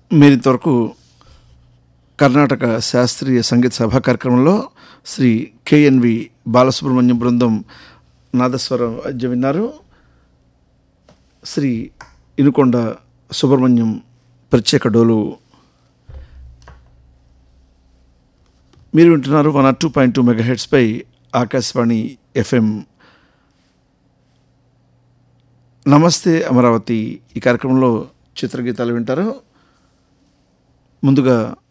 మీరు ఇంతవరకు కర్ణాటక శాస్త్రీయ సంగీత సభా కార్యక్రమంలో శ్రీ కేఎన్వి బాలసుబ్రహ్మణ్యం బృందం నాదస్వరం వాద్యం విన్నారు శ్రీ ఇనుకొండ సుబ్రహ్మణ్యం ప్రత్యేక డోలు మీరు వింటున్నారు one R two point two mega హెడ్స్పై ఆకాశవాణి ఎఫ్ఎం నమస్తే అమరావతి ఈ కార్యక్రమంలో చిత్రగీతాలు వింటారు ముందుగా